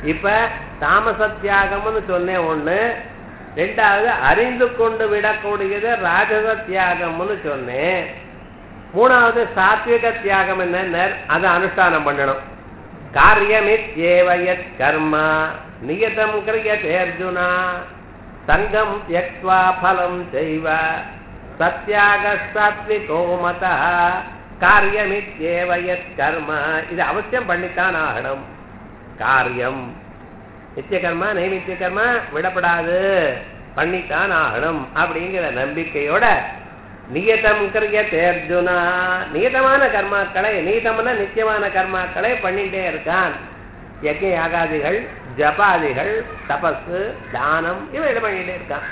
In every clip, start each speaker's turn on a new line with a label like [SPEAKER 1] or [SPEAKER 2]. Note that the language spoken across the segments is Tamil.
[SPEAKER 1] இப்ப தாமச தியாகம்னு சொன்னேன் ஒண்ணு ரெண்டாவது அறிந்து கொண்டு விடக்கூடியது ராஜச தியாகம்னு சொன்னேன் மூணாவது சாத்விக தியாகம் என்ன அதை அனுஷ்டானம் பண்ணணும் காரியமித்யேவயத் கர்மா நியதம் கிரியதே அர்ஜுனா சங்கம் தியக்வா பலம் செய்வ சத்யாக சாத்விகோ மத காரியமித்யேவயத் கர்மா இது அவசியம் பண்ணித்தான் ஆகணும் காரியம் நித்திய கர்மா நைமித்திய கர்மா விடப்படாது பண்ணித்தான் ஆகணும் அப்படிங்கிற நம்பிக்கையோட நியதம் கிரியதே அர்ஜுனா நியதமான கர்மாக்களை நியதமான நித்தியமான கர்மாக்களை பண்ணிட்டே இருக்கான் யஜ்ய யாகாதிகள் ஜபாதிகள் தபசு தானம் இவைகளை பண்ணிட்டே இருக்கான்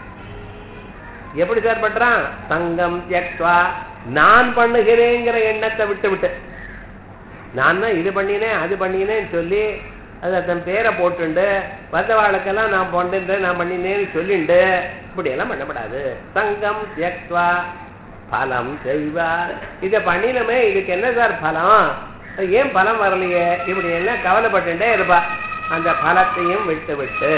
[SPEAKER 1] எப்படி சார் பண்றான் சங்கம் தியக்வா நான் பண்ணுகிறேங்கிற எண்ணத்தை விட்டு விட்டு நான் தான் இது பண்ணினேன் அது பண்ணினேன்னு சொல்லி அதை தன் பேரை போட்டுண்டு வந்தவாளுக்கெல்லாம் நான் பண்ணுறேன் நான் பண்ணினேன்னு சொல்லிண்டு இப்படி எல்லாம் பண்ணப்படாது சங்கம் தியக்வா பலம் செய்வா இதை பண்ணினமே இதுக்கு என்ன சார் பலம் ஏன் பலம் வரலையே இப்படி எல்லாம் கவலைப்பட்டுட்டே இருப்பா அந்த பலத்தையும் விட்டு விட்டு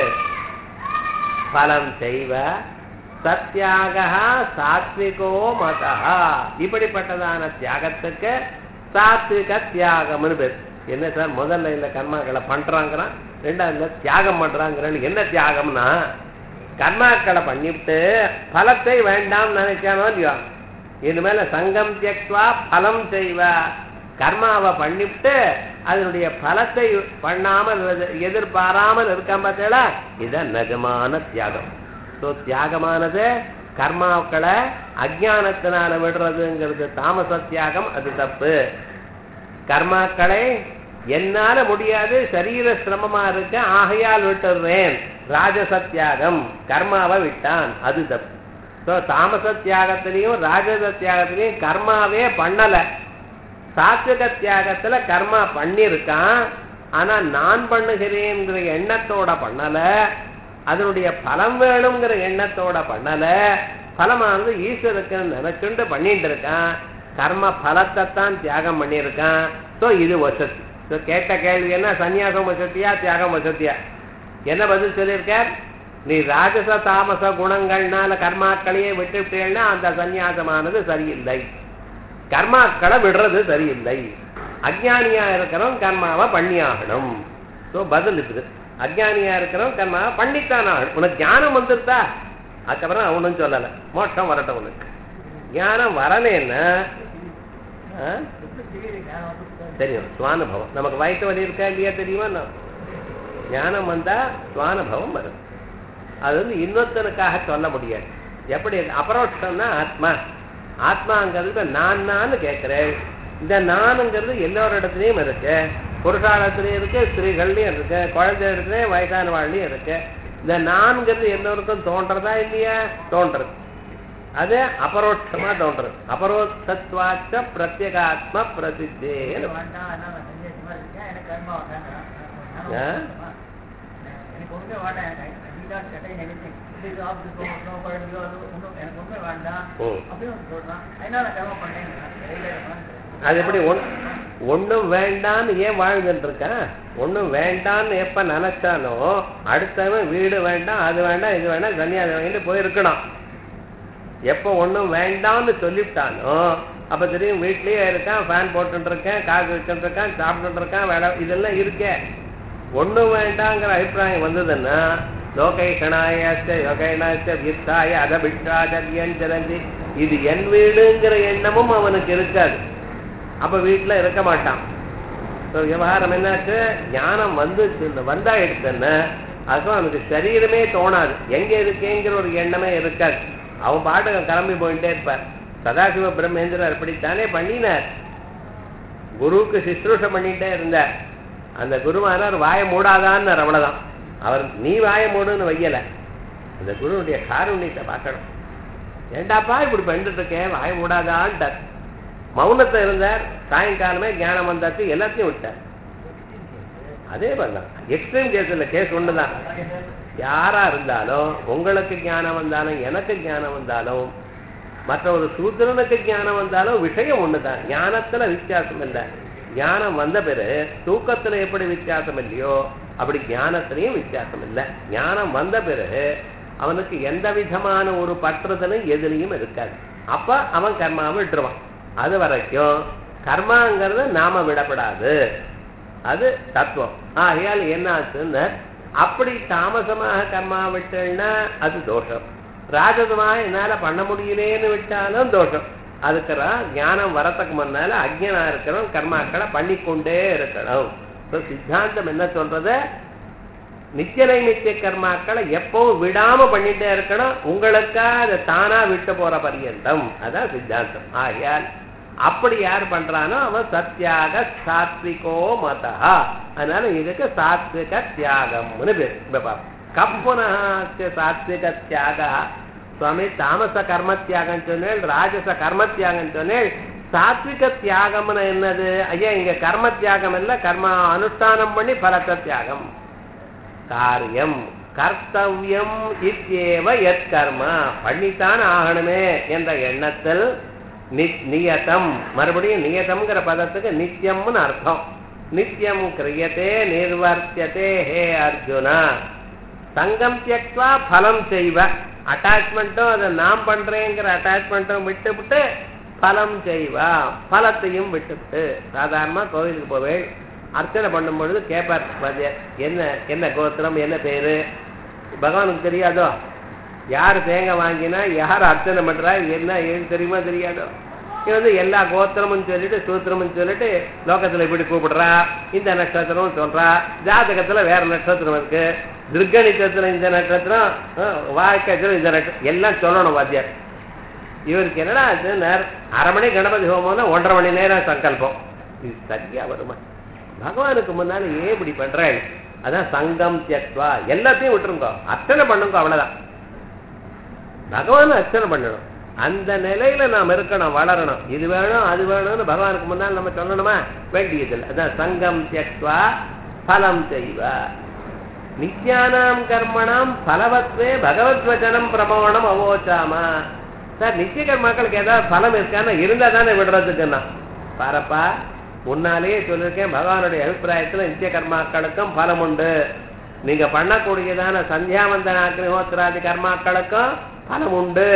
[SPEAKER 1] பலம் செய்வ சத்தியாக சாத்விகோ மதா இப்படிப்பட்டதான தியாகத்துக்கு சாத்விக தியாகம்னு பேர் என்ன சார் முதல்ல இந்த கர்மாக்களை பண்றாங்கிறான் ரெண்டாவது தியாகம் பண்றாங்கிறான் என்ன தியாகம்னா கர்மாக்களை பண்ணிவிட்டு பலத்தை வேண்டாம் நினைச்சானோ இல்லையோ இனிமேல சங்கம் தியக்வா பலம் செய்வா கர்மாவை பண்ணிவிட்டு அதனுடைய பலத்தை பண்ணாமல் எதிர்பாராமல் இருக்காம பார்த்தீங்களா இதுதான் நிஜமான தியாகம் ஸோ தியாகமானது கர்மாக்களை அஜானத்தினால விடுறதுங்கிறது தாமச தியாகம் அது தப்பு கர்மாக்களை என்னால முடியாது சரீர சிரமமா இருக்க ஆகையால் விட்டுறேன் ராஜச தியாகம் கர்மாவை விட்டான் அது தப்பு ஸோ தாமச தியாகத்திலையும் ராஜச தியாகத்திலையும் கர்மாவே பண்ணல சாத்விக தியாகத்துல கர்மா பண்ணியிருக்கான் ஆனா நான் பண்ணுகிறேங்கிற எண்ணத்தோட பண்ணல அதனுடைய பலம் வேணுங்கிற எண்ணத்தோட பண்ணல பலமானது ஈஸ்வருக்கு நினைச்சுண்டு பண்ணிட்டு இருக்கான் கர்ம பலத்தை தான் தியாகம் பண்ணியிருக்கான் ஸோ இது வசதி ஸோ கேட்ட கேள்வி என்ன சன்னியாசம் வசதியா தியாகம் வசதியா என்ன பதில் சொல்லியிருக்கார் நீ ராஜச தாமச குணங்கள்னால கர்மாக்களையே விட்டுவிட்டேன்னா அந்த சந்நியாசமானது சரியில்லை கர்மாக்களை விடுறது சரியில்லை அஜானியா இருக்கிறவன் கர்மாவை பண்ணியாகணும் ஸோ பதில் இருக்குது அஜானியா இருக்கிறவன் கர்மாவை பண்ணித்தான் ஆகணும் உனக்கு ஞானம் வந்துருத்தா அதுக்கப்புறம் அவனும் சொல்லலை மோட்சம் வரட்டும் உனக்கு ஞானம் வரலேன்னா தெரியும் சுவானுபவம் நமக்கு வயிற்று வலி இருக்கா இல்லையா தெரியுமா ஞானம் வந்தா சுவானுபவம் வரும் அது வந்து இன்னொருத்தனுக்காக சொல்ல முடியாது எப்படி அபரோட்சம்னா ஆத்மா ஆத்மாங்கிறது நான் நான் கேட்கிறேன் இந்த நானுங்கிறது எல்லோரு இடத்துலையும் இருக்கு புருஷாலத்திலையும் இருக்கு ஸ்திரீகள்லையும் இருக்கு குழந்தை இடத்துலையும் வயசான வாழ்லையும் இருக்கு இந்த நான்கிறது எல்லோருக்கும் தோன்றதா இல்லையா தோன்றது அது அபரோட்சமா தோன்றது அபரோட்சத்வாச்ச பிரத்யேகாத்ம பிரசித்தேன்னு
[SPEAKER 2] எனக்கு ஒண்ணுமே வேண்டாம் நீதான் கட்டை நினைச்சு இது ஆஃபீஸ் போகணும் குழந்தையோ அது ஒன்றும் எனக்கு ஒண்ணுமே வேண்டாம்
[SPEAKER 1] ஓ.
[SPEAKER 2] அப்படின்னு சொல்றான் அதனால நான் கர்மம் பண்ணேன்
[SPEAKER 1] அது எப்படி ஒன் ஒன்றும் வேண்டான்னு ஏன் வாழ்ந்துட்டு இருக்கான் ஒன்றும் வேண்டான்னு எப்ப நினைச்சானோ அடுத்தவன் வீடு வேண்டாம் அது வேண்டாம் இது வேண்டாம் சன்னியாசம் வாங்கிட்டு போயிருக்கணும் எப்போ ஒன்றும் வேண்டாம்னு சொல்லிவிட்டானோ அப்ப தெரியும் வீட்லயே இருக்கான் ஃபேன் போட்டுட்டு இருக்கேன் காசு வச்சுட்டு இருக்கான் சாப்பிட்டுட்டு இருக்கான் வேலை இதெல்லாம் இருக்கே ஒண்ணும் வேண்டாங்கிற அபிப்பிராயம் வந்ததுன்னா லோகைகணாயாச்ச யோகைனாச்ச வித்தாய அதபிட்டாச்சரியஞ்சரந்தி இது என் வீடுங்கிற எண்ணமும் அவனுக்கு இருக்காது அப்ப வீட்டுல இருக்க மாட்டான் So, விவகாரம் என்னாச்சு ஞானம் வந்து வந்தா எடுத்தேன்னு அதுக்கும் அவனுக்கு சரீரமே தோணாது எங்க இருக்கேங்கிற ஒரு எண்ணமே இருக்காது அவன் பாட்டுக்கு கிளம்பி போயிட்டே இருப்பார் சதாசிவ பிரம்மேந்திரர் அப்படித்தானே பண்ணினார் குருவுக்கு சிஸ்ரூஷம் பண்ணிட்டே இருந்தார் அந்த குருவானார் வாய மூடாதான்னு அவ்வளவுதான் அவர் நீ வாய மூடுன்னு வையல அந்த குருவுடைய காருண்யத்தை பார்க்கணும் ஏண்டாப்பா இப்படி பண்ணிட்டு இருக்கேன் வாய மூடாதான்ட்டார் மௌனத்தை இருந்தார் சாயங்காலமே ஞானம் வந்தாச்சு எல்லாத்தையும் விட்டார் அதே மாதிரிதான் எக்ஸ்ட்ரீம் கேஸ் இல்லை கேஸ் ஒண்ணுதான் யாரா இருந்தாலும் உங்களுக்கு ஞானம் வந்தாலும் எனக்கு ஞானம் வந்தாலும் மற்ற ஒரு சூத்திரனுக்கு ஞானம் வந்தாலும் விஷயம் ஒண்ணுதான் ஞானத்துல வித்தியாசம் இல்லை ஞானம் வந்த பிறகு தூக்கத்துல எப்படி வித்தியாசம் இல்லையோ அப்படி ஞானத்திலையும் வித்தியாசம் இல்லை ஞானம் வந்த பிறகு அவனுக்கு எந்த விதமான ஒரு பற்றுதலும் எதுலையும் இருக்காது அப்ப அவன் கர்மாவை விட்டுருவான் அது வரைக்கும் கர்மாங்கிறத நாம விடப்படாது அது தத்துவம் ஆகையால் என்ன ஆச்சுன்னு அப்படி தாமசமாக கர்மா விட்டேன்னா அது தோஷம் ராஜதமாக என்னால பண்ண முடியலேன்னு விட்டாலும் தோஷம் அதுக்குறான் ஞானம் வரத்துக்கு முன்னால அஜ்ஞனா இருக்கணும் கர்மாக்களை பண்ணிக்கொண்டே இருக்கணும் இப்ப சித்தாந்தம் என்ன சொல்றது நித்திய நைமித்திய கர்மாக்களை எப்பவும் விடாம பண்ணிட்டே இருக்கணும் உங்களுக்கா அது தானா விட்டு போற பரியந்தம் அதான் சித்தாந்தம் ஆகையால் அப்படி யார் பண்றானோ அவன் சத்தியாக சாத்விகோ மதா அதனால இதுக்கு சாத்விக தியாகம்னு பேர் இப்ப பாப்போம். கப்புனா சாத்விக தியாக சுவாமி தாமச கர்ம தியாகம் சொன்னேன் ராஜச கர்ம தியாகம் சொன்னேன் சாத்விக தியாகம்னு என்னது ஐயா இங்க கர்ம தியாகம் இல்ல கர்ம அனுஷ்டானம் பண்ணி பலத்த தியாகம் காரியம் கர்த்தவியம் இத்தியேவ எத் கர்ம பண்ணித்தான் ஆகணுமே என்ற எண்ணத்தில் நி- நியதம் மறுபடியும் நியதம்ங்கிற பதத்துக்கு நித்தியம்னு அர்த்தம் நித்தியம் கிரியத்தே நிர்வர்த்தியதே ஹே அர்ஜுனா சங்கம் தியக்வா பலம் செய்வ அட்டாச்மெண்ட்டும் அதை நான் பண்றேங்கிற அட்டாச்மெண்ட்டும் விட்டுவிட்டு பலம் செய்வா பலத்தையும் விட்டுவிட்டு சாதாரணமா கோவிலுக்கு போவேன் அர்ச்சனை பண்ணும் பொழுது கேட்பார் வாத்தியார், என்ன என்ன கோத்திரம் என்ன பேரு பகவானுக்கு தெரியாதோ யார் தேங்காய் வாங்கினா யார் அர்ச்சனை பண்றா என்ன ஏது தெரியுமா தெரியாதோ இது வந்து எல்லா கோத்திரமும் சொல்லிட்டு சூத்திரமும் சொல்லிட்டு லோகத்துல இப்படி கூப்பிடுறா இந்த நட்சத்திரம் சொல்றா ஜாதகத்துல வேற நட்சத்திரம் இருக்கு திருக்கணித்தத்துல இந்த நட்சத்திரம் அஹ், வாழ்க்கைத்துல இந்த நட்சத்திரம் எல்லாம் சொல்லணும் வாத்தியார் இவருக்கு என்னடா ஆச்சு நேர- அரை மணி கணபதி ஹோமம்னா ஒன்றரை மணி நேரம் சங்கல்பம் இது சரியா வருமா பகவானுக்கு முன்னால ஏன் இப்படி பண்றாள் அதான் சங்கம் தியக்வா எல்லாத்தையும் விட்டுருங்க அர்ச்சனை பண்ணுங்க அவ்வளவுதான் பகவான் அர்ச்சனை பண்ணணும் அந்த நிலையில நாம் இருக்கணும் வளரணும் இது வேணும் அது வேணும்னு பகவானுக்கு முன்னால் நம்ம சொல்லணுமா வேண்டியதில்லை அதான் சங்கம் தியக்வா பலம் செய்வா நித்யானாம் கர்மணாம் பலவத்வே பகவத் வச்சனம் பிரமாணம் அவோச்சாமா சார் நித்திய கர்மாக்களுக்கு ஏதாவது பலம் இருக்கான்னா இருந்தா தானே விடுறதுக்குன்னா பாரப்பா முன்னாலேயே சொல்லியிருக்கேன் பகவானுடைய அபிப்பிராயத்துல நித்திய கர்மாக்களுக்கும் பலம் உண்டு நீங்க பண்ணக்கூடியதான சந்தியாவந்தன அக்னிஹோத்திராதி கர்மாக்களுக்கும் பலம் உண்டு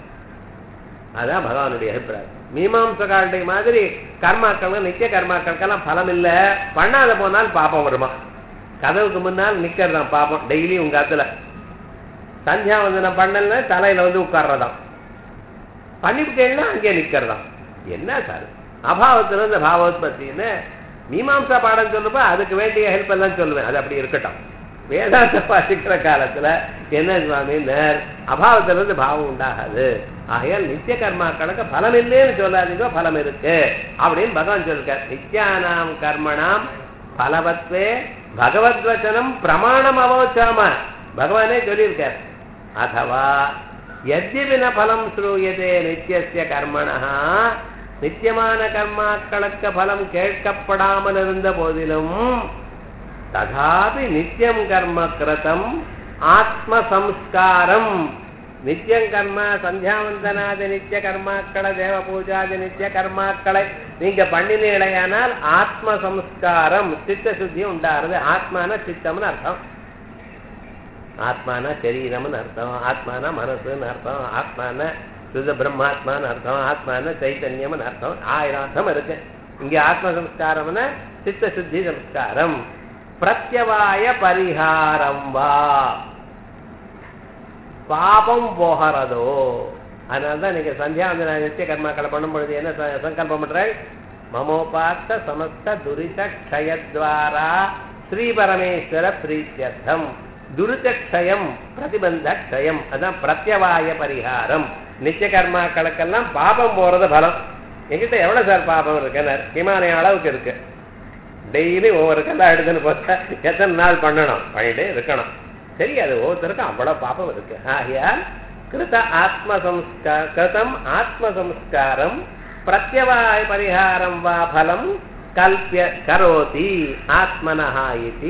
[SPEAKER 1] அதான் பகவானுடைய அபிப்பிராயம் மீமாம்சகாருடைய மாதிரி கர்மாக்கள் நித்திய கர்மாக்களுக்கெல்லாம் பலம் இல்ல பண்ணாத போனால் பாப்பம் வருமா கதவுக்கு முன்னால் நிக்கிறதாம் பாப்பம் டெய்லி உங்க காத்துல சந்தியாவந்தனம் பண்ணல தலையில வந்து உட்கார்றதாம் பண்ணிவிட்டேன்னா அங்கே நிக்கிறதாம் என்ன சார் அபாவத்துல இருந்து பாவோத்பத்தின்னு மீமாம்சா பாடம் சொல்லுப்ப அதுக்கு வேண்டிய ஹெல்ப் எல்லாம் சொல்லுவேன் அது அப்படி இருக்கட்டும் வேதாந்த வாசிக்கிற காலத்துல என்ன சுவாமி நேர் அபாவத்துல இருந்து பாவம் உண்டாகாது ஆகையால் நித்திய கர்மாக்களுக்கு பலம் இல்லைன்னு சொல்லாதீங்க பலம் இருக்கு அப்படின்னு பகவான் சொல்லிருக்கார் நித்யானாம் கர்மணாம் பலவத்வே பகவத்வச்சனம் பிரமாணம் அவோச்சாம பகவானே சொல்லியிருக்கார் அதவா எத்யபின பலம் ஸ்ரூயதே நித்தியஸ்ய கர்மணா நித்தியமான கர்மாக்களுக்கு பலம் கேட்கப்படாமல் இருந்த போதிலும் ததாபி நித்தியம் கர்ம கிருதம் ஆத்ம சம்ஸ்காரம் நித்தியம் கர்ம சந்தியாவந்தனாதி நித்திய கர்மாக்களை தேவ பூஜாதி நித்திய கர்மாக்களை நீங்க பண்ணினீழையானால் ஆத்ம சம்ஸ்காரம் சித்த சுத்தி உண்டாருது ஆத்மான சித்தம்னு அர்த்தம் ஆத்மான சரீரம்னு அர்த்தம் ஆத்மான மனசுன்னு அர்த்தம் ஆத்மான சுத பிரம்மாத்மான்னு அர்த்தம் ஆத்மான சைத்தன்யம்னு அர்த்தம் ஆயிரம் அர்த்தம் இருக்கு இங்க ஆத்ம சம்ஸ்காரம்னா சித்த சுத்தி சம்ஸ்காரம் பிரத்யவாய பரிகாரம் வா பாபம் போகிறதோ அதனாலதான் நீங்க சந்தியாவந்தன நித்திய கர்மாக்களை பண்ணும் பொழுது என்ன ச- சங்கல்பம் பண்றாள் மமோபார்த்த சமஸ்த துரித க்ஷயத்வாரா ஸ்ரீ பரமேஸ்வர பிரீத்தியர்த்தம் துரித க்ஷயம் பிரதிபந்த க்ஷயம் அதான் பிரத்யவாய பரிகாரம் நித்திய கர்மாக்களுக்கெல்லாம் பாபம் போறது பலம் என்கிட்ட எவ்வளவு சார் பாபம் இருக்குன்னு ஹிமாலய அளவுக்கு இருக்கு டெய்லி ஒவ்வொரு கல்லா எடுத்துன்னு போச்சா எத்தனை நாள் பண்ணணும் பண்ணிட்டே இருக்கணும் சரி அது ஒவ்வொருத்தருக்கும் அவ்வளவு பாப்பம் இருக்கு ஆகையால் கிருத ஆத்ம சம்ஸ்கார கிருதம் ஆத்ம சம்ஸ்காரம் பிரத்யவாய பரிகாரம் வா பலம் கல்பிய கரோதி ஆத்மனஹா இது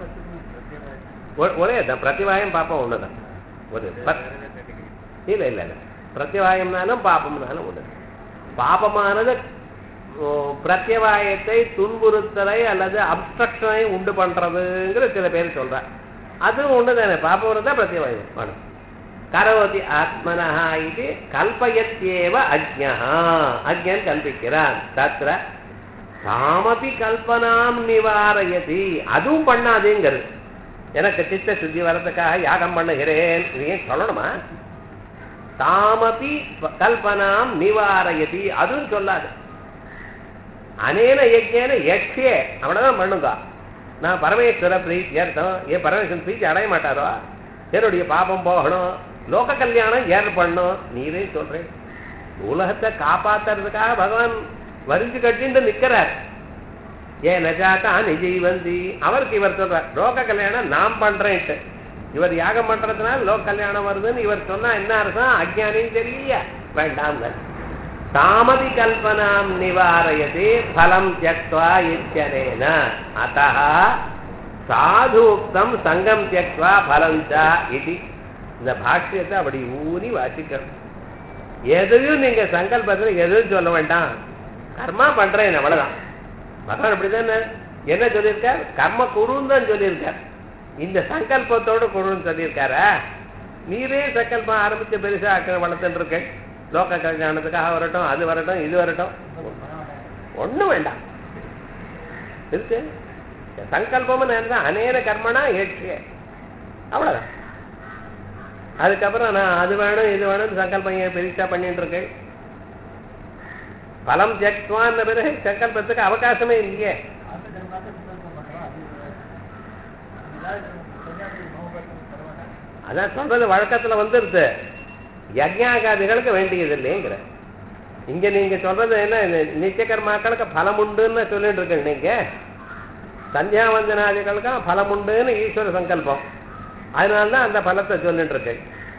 [SPEAKER 1] ஒ- ஒரே தான் பிரத்திவாயம் பாப்பம் ஒண்ணுதான் ஒரு பத்- இல்ல இல்ல இல்ல பிரத்திவாயம்னாலும் பாப்பம்னாலும் ஒண்ணு பாபமானது ஓ, பிரத்யவாயத்தை துன்புறுத்தலை அல்லது அப்ஸ்ட்ரக்ஷனை உண்டு பண்றதுங்கிற சில பேர் சொல்ற அதுவும் ஒன்று தானே பாப்பவரம் தான் பிரத்யவாயம் வேணும் கரோதி ஆத்மனா இது கல்பயத்யேவ அஜ்ஞா அஜ்ஞன் கல்பிக்கிறான் தத்ர தாமபி கல்பனாம் நிவாரயதி அதுவும் பண்ணாதேங்கிறது எனக்கு சித்த சுத்தி வரதுக்காக யாகம் பண்ணுகிறேன் இது ஏன் சொல்லணுமா தாமபி கல்பனாம் நிவாரயதி அதுவும் சொல்லாது அனேன யஜ்ஞேன யக்ஷே அவனதான் பண்ணுங்க நான் பரமேஸ்வர பிரீத்தி அர்த்தம் ஏன் பரமேஸ்வரன் பிரீத்தி அடைய மாட்டாரோ என்னுடைய பாபம் போகணும் லோக கல்யாணம் ஏற்படணும் நீரே சொல்றேன் உலகத்தை காப்பாத்துறதுக்காக பகவான் வரிஞ்சு கட்டிட்டு நிக்கிறார் ஏன் நஜாக்கா நிஜீவந்தி அவருக்கு இவர் சொல்றார் லோக கல்யாணம் நான் பண்றேன்ட்டு இவர் யாகம் பண்றதுனால லோக கல்யாணம் வருதுன்னு இவர் சொன்னா என்ன அர்த்தம் அஜ்ஞானின்னு தெரியலையா வேண்டாம் தாமதி கல்பனாம் நிவாரயதி பலம் தியக்வா இத்தியனேன அத்தः சாதுக்தம் சங்கம் தியக்வா பலம் ச இது இந்த பாஷ்யத்தை அப்படி ஊனி வாசிக்கணும் எதையும் நீங்க சங்கல்பத்தில் எதுவும் சொல்ல வேண்டாம் கர்மா பண்றேன் அவ்வளவுதான் பகவான் அப்படிதானே என்ன சொல்லியிருக்கார் கர்ம குருன்னு தான் சொல்லியிருக்கார் இந்த சங்கல்பத்தோட குருன்னு சொல்லியிருக்காரா நீரே சங்கல்பம் ஆரம்பிச்சு பெருசா அக்கறை வளர்த்துட்டு இருக்க லோக கல்யாணத்துக்காக வரட்டும் அது வரட்டும் இது வரட்டும் ஒண்ணும் வேண்டாம் இருக்கு சங்கல்பமும் நான் அநேக கர்மனா ஏற்றிய அவ்வளவுதான் அதுக்கப்புறம் நான் அது வேணும் இது வேணும் சங்கல்பம் ஏன் பெருசா பண்ணிட்டு இருக்கேன் பலம் ஜக்வான் பிறகு சங்கல்பத்துக்கு அவகாசமே இல்லையே
[SPEAKER 2] அந்த ஜென்மாத்த சங்கல்பம் பண்றோம் அது ஏதாவது சன்னியாசி மோகத்துக்கு தருவாங்க
[SPEAKER 1] அதான் சொல்றது வழக்கத்துல வந்துருது யஜ்ஞாகாதிகளுக்கு வேண்டியது இல்லைங்கிற இங்க நீங்க சொல்றது என்ன இந்த நித்திய கர்மாக்களுக்கு பலம் உண்டுன்னு சொல்லிட்டு இருக்க நீங்க சந்தியாவந்தனாதிகளுக்கு பலம் உண்டுன்னு ஈஸ்வர சங்கல்பம் அதனாலதான் அந்த பலத்தை சொல்லிட்டு இருக்கு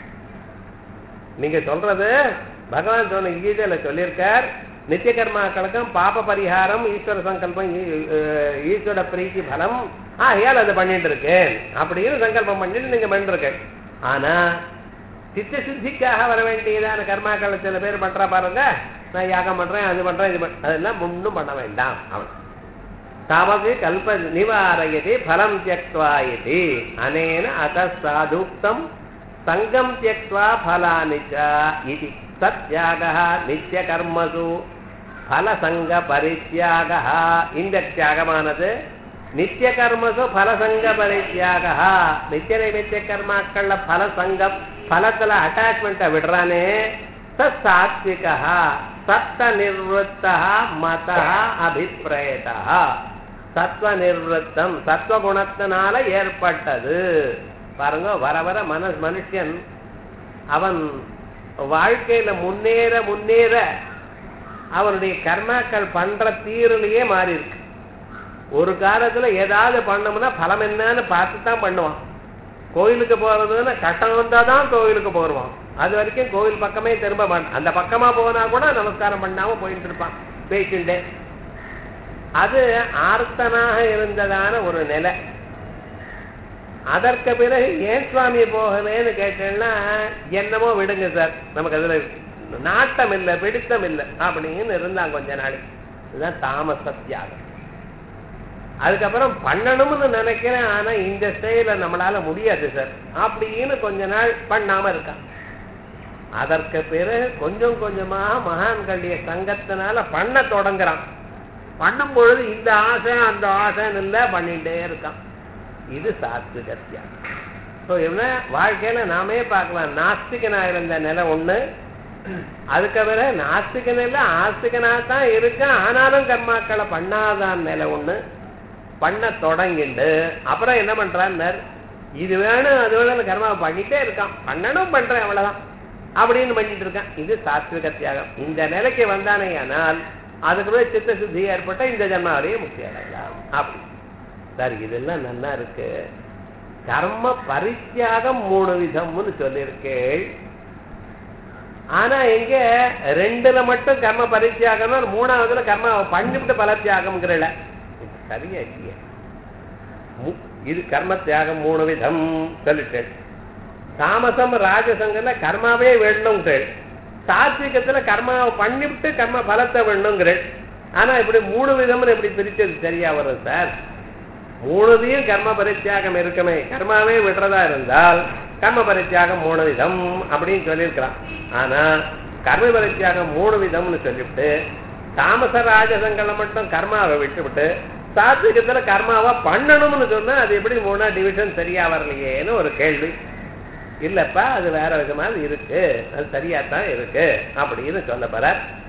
[SPEAKER 1] நீங்க சொல்றது பகவான் சொன்ன கீதையில சொல்லியிருக்கார் நித்திய கர்மாக்களுக்கும் பாப பரிகாரம் ஈஸ்வர சங்கல்பம் ஈ- அஹ் ஈஸ்வர பிரீத்தி பலம் ஆகையால் அதை பண்ணிட்டு இருக்கேன் அப்படின்னு சங்கல்பம் பண்ணிட்டு நீங்க பண்ணிருக்கேன் ஆனா சித்த சுத்திக்காக வர வேண்டியதான கர்மாக்களை சில பேர் பண்றா பாருங்க நான் யாகம் பண்றேன் அது பண்றேன் இது பண்றேன் அதெல்லாம் ஒன்றும் பண்ண வேண்டாம் அவன் தாவது கல்ப நிவாரயதி பலம் தியக்வா இது அனேன அத சாதுக்தம் சங்கம் தியக்வா பலானி ச இது சத்யாகः நித்திய கர்மசு பலசங்க பரித்யாக இந்த தியாகமானது நித்திய கர்மசு பலசங்க பரித்யாக நித்திய நைமித்திய கர்மாக்கள்ல பலசங்கம் பலத்துல அட்டாச்மெண்ட்டை விடுறானே சத் சாத்விகா சத்த நிர்வத்தா மத அபிப்பிரேதா சத்வ நிர்வத்தம் சத்வ குணத்தினால ஏற்பட்டது பாருங்க வர வர மன மனுஷன் அவன் வாழ்க்கையில முன்னேற முன்னேற அவனுடைய கர்மாக்கள் பண்ற தீருலையே மாறி இருக்கு ஒரு காலத்துல ஏதாவது பண்ணோம்னா பலம் என்னன்னு பார்த்து தான் பண்ணுவான் கோயிலுக்கு போறதுன்னு கஷ்டம் வந்தா தான் கோயிலுக்கு போடுவான் அது வரைக்கும் கோயில் பக்கமே திரும்ப மாட்டான் அந்த பக்கமா போனா கூட நமஸ்காரம் பண்ணாம போயிட்டு இருப்பான் பேசிண்டே அது ஆர்த்தனாக இருந்ததான ஒரு நிலை அதற்கு பிறகு ஏன் சுவாமி போகலேன்னு கேட்டேன்னா என்னமோ விடுங்க சார் நமக்கு அதுல நாட்டம் இல்லை பிடித்தம் இல்லை அப்படின்னு இருந்தாங்க கொஞ்ச நாள் இதுதான் தாமச தியாகம் அதுக்கப்புறம் பண்ணணும்னு நினைக்கிறேன் ஆனா இந்த ஸ்டைல நம்மளால முடியாது சார் அப்படின்னு கொஞ்ச நாள் பண்ணாம இருக்கான் அதற்கு பிறகு கொஞ்சம் கொஞ்சமா மகான்களுடைய சங்கத்தினால பண்ண தொடங்குறான் பண்ணும் பொழுது இந்த ஆசை அந்த ஆசைன்னு இல்லை பண்ணிட்டே இருக்கான் இது சாத்விக தியாகம் ஸோ என்ன வாழ்க்கையில நாமே பார்க்கலாம் நாஸ்திகனா இருந்த நிலை ஒண்ணு அதுக்கு பிறகு நாஸ்திகன் இல்லை ஆஸ்திகனா தான் இருக்கான் ஆனாலும் கர்மாக்களை பண்ணாதான் நிலை ஒண்ணு பண்ண தொடங்கிண்டு அப்புறம் என்ன பண்றான்னார் இது வேணும் அது வேணும் கர்மா பண்ணிட்டே இருக்கான் பண்ணணும் பண்றேன் அவ்வளவுதான் அப்படின்னு பண்ணிட்டு இருக்கான் இது சாத்விக தியாகம் இந்த நிலைக்கு வந்தானே ஆனால் அதுக்கு பிறகு சித்த சுத்தி ஏற்பட்ட இந்த ஜன்மாவிலேயே முக்தி அடையலாம் அப்படி சார் இதெல்லாம் நல்லா இருக்கு கர்ம பரித்தியாகம் மூணு விதம்னு சொல்லியிருக்கேள் ஆனா எங்க ரெண்டுல மட்டும் கர்ம பரித்தியாகம்னா மூணாவதுல கர்ம பண்ணிவிட்டு பல தியாகம்ங்கிறல இது சரியா இல்லையே மு- இது கர்ம தியாகம் மூணு விதம் சொல்லிட்டேன் தாமசம் ராஜசங்கல்ல கர்மாவே வேணுங்கிறேன் சாத்விகத்துல கர்மாவை பண்ணிவிட்டு கர்ம பலத்தை வேணுங்கிறேன் ஆனா இப்படி மூணு விதம்னு எப்படி பிரிச்சது சரியா வரும் சார் மூணுதையும் கர்ம பரித்தியாகம் இருக்குமே கர்மாவே விடுறதா இருந்தால் கர்ம பரித்தியாகம் மூணு விதம் அப்படின்னு சொல்லியிருக்கிறான் ஆனா கர்ம பரித்தியாகம் மூணு விதம்னு சொல்லிவிட்டு தாமச ராஜசங்களை மட்டும் கர்மாவை விட்டுவிட்டு சாத்விகத்துல கர்மாவா பண்ணணும்னு சொன்னா அது எப்படி மூணா டிவிஷன் சரியா வரலையேன்னு ஒரு கேள்வி இல்லப்பா அது வேற விதமா இருக்கு அது சரியா தான் இருக்கு அப்படின்னு சொல்ல போற